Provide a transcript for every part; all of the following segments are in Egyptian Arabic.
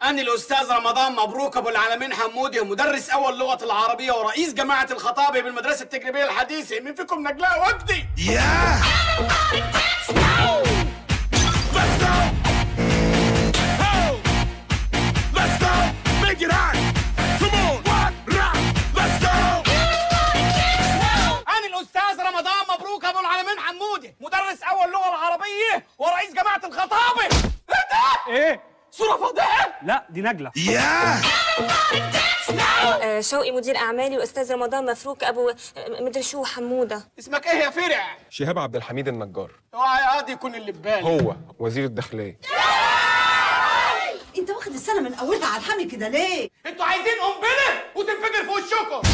أنا الأستاذ رمضان مبروك أبو العالمين حمودي مدرس أول لغة العربية ورئيس جماعة الخطابة بالمدرسة التجريبية الحديثة مين فيكم نجلاء وجدي؟ Yeah! Let's go! Oh! Let's go! Make it hot! Come on! What? Rock! Let's go! أنا الأستاذ رمضان مبروك أبو العالمين حمودي مدرس أول لغة العربية ورئيس جماعة الخطابة إيه ده؟ ايه صورة فضيحة لا دي نجله Yeah! آه، شوقي مدير اعمالي واستاذ رمضان مفروك ابو آه، مدري شو حموده اسمك إيه يا فرع؟ شهاب عبد الحميد النجار اوعى هادي يكون اللي ببالي هو وزير الداخليه انت واخد السنه من اولها على الحمل كده ليه انتوا عايزين قنبلة وتنفجر في وشكم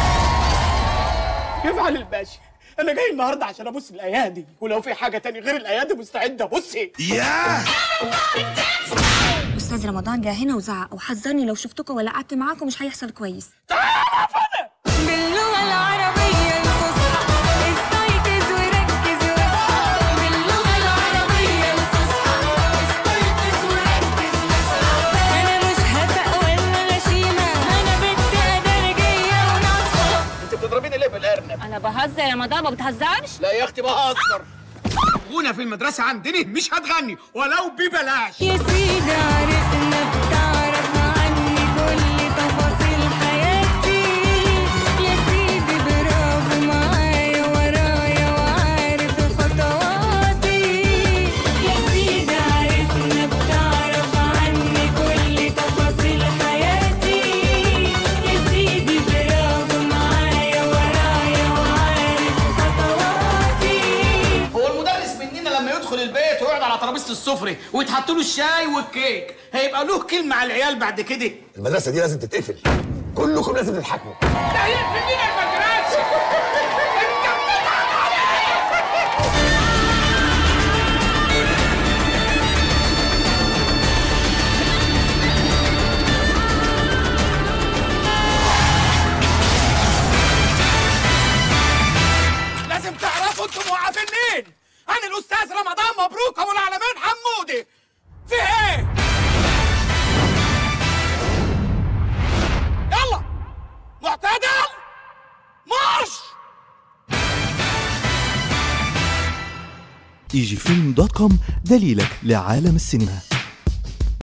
يفعل الباشا انا جاي النهارده عشان ابص الايادي ولو في حاجه تاني غير الايادي مستعد ابصي Yeah! استاذ رمضان جه هنا وزعق وحذرني لو شفتكم ولا قعدت معاكم مش هيحصل كويس باللغه العربيه الفصحى استيقظ وركز واصحى باللغه العربيه الفصحى استيقظ وركز واصحى انا مش هفق ولا غشيمه انا بنت ادرجيه وناصحه انت بتضربيني ليه بالارنب انا بهزر يا رمضان ما بتهزرش لا يا اختي بهزر غنى في المدرسه عندنا مش هتغني ولو ببلاش يا سيدي عرفنا بتعرف عني كل تفاصيل حياتي يا سيدي برافو معايا ورايا وعارف خطواتي يا سيدي عرفنا بتعرف عني كل تفاصيل حياتي يا سيدي برافو معايا ورايا وعارف خطواتي هو المدرس مننا لما يدخل البيت ويقعد على ترابيزه السفره ويتحط له الشاي والكيك هيبقى له كلمه على العيال بعد كده المدرسه دي لازم تتقفل كلكم لازم تتحاكموا ده هيقفل لنا المدرسه انت بتضحك عليا لازم تعرفوا انتم موقفين مين انا الاستاذ رمضان مبروك ابو العالمين حمودي في ايه يلا معتدل مارش ايجي فيلم دوت كوم دليلك لعالم السينما